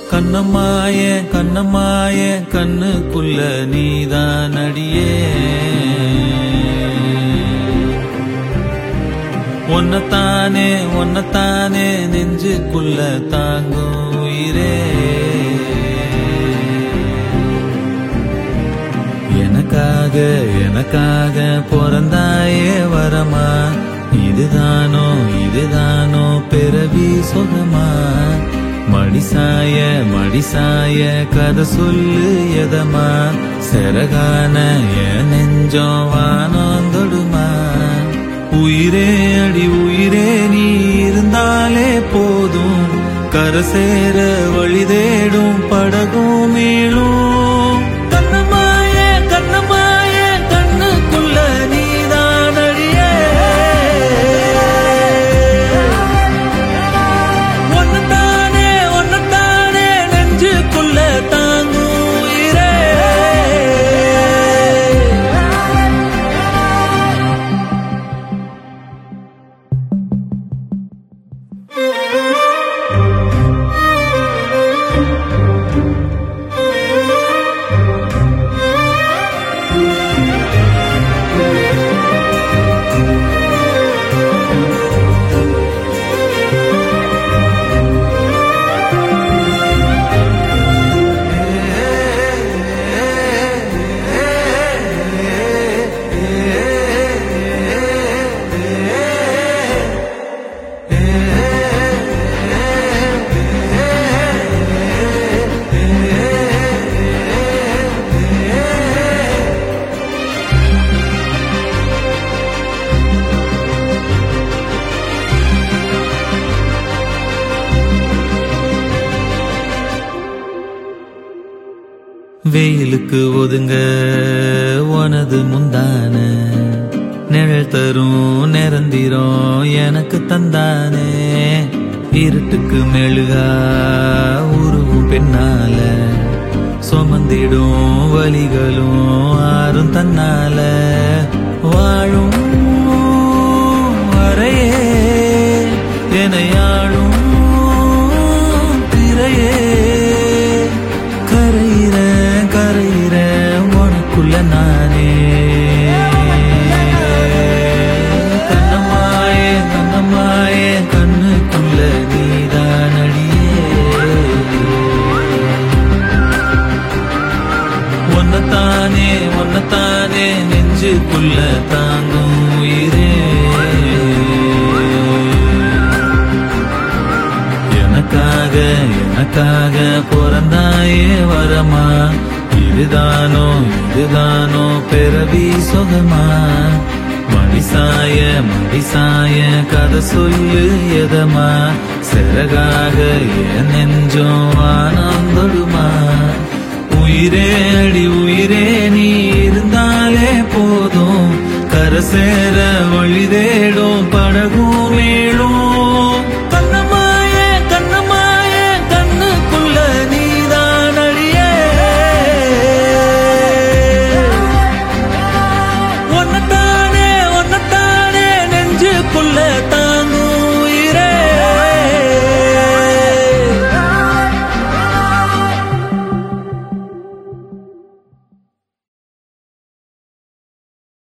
கண்ணம்மாய கண்ணம்மாய கண்ணுக்குள்ள நீதான் அடியே ஒன்னத்தானே ஒன்னத்தானே நெஞ்சுக்குள்ள தாங்கும் உயிரே எனக்காக எனக்காக பிறந்தாயே வரமா இதுதானோ இதுதானோ பிறவி சுகமா மடிசாய மடிசாய கதை சொல்லு எதமா செரகான என் நெஞ்சம் வானந்தொடுமா உயிரே அடி உயிரே நீ இருந்தாலே போதும் கரை சேர வழி தேடும் படகும் மேலும் கண்ணமாய கண்ணமாய கண்ணுக்குள்ள நீதான் அடியே ஒன்னத்தானே ஒன்னத்தானே நெஞ்சுக்குள்ள தாங்கும் உயிரே வெயிலுக்கு ஒதுங்க உனது முந்தான நிழல் தரும் நிரந்திரம் எனக்கு தந்தானே இருட்டுக்கு மெழுகா உருவும் பெண்ணால சுமந்திடும் வலிகளும் ஆறும் தன்னால வாழும் வரையே எனையாளும் திரையே கரையிற கரையிற உனக்குள்ள நானே கண்ணமாயே கண்ணமாயே கண்ணுக்குள்ள நீதான் அடியே ஒன்னத்தானே ஒன்னத்தானே நெஞ்சுக்குள்ள தாங்கும் உயிரே எனக்காக எனக்காக பிறந்தாயே வரமா இதுதானோ இதுதானோ பிறவி சுகமா மடிசாய மடிசாய கதை சொல்லு எதமா சிறகாக என் நெஞ்சம் வானந்தொடுமா உயிரே அடி உயிரே நீ இருந்தாலே போதும் கரை சேர வழி தேடும் படகும்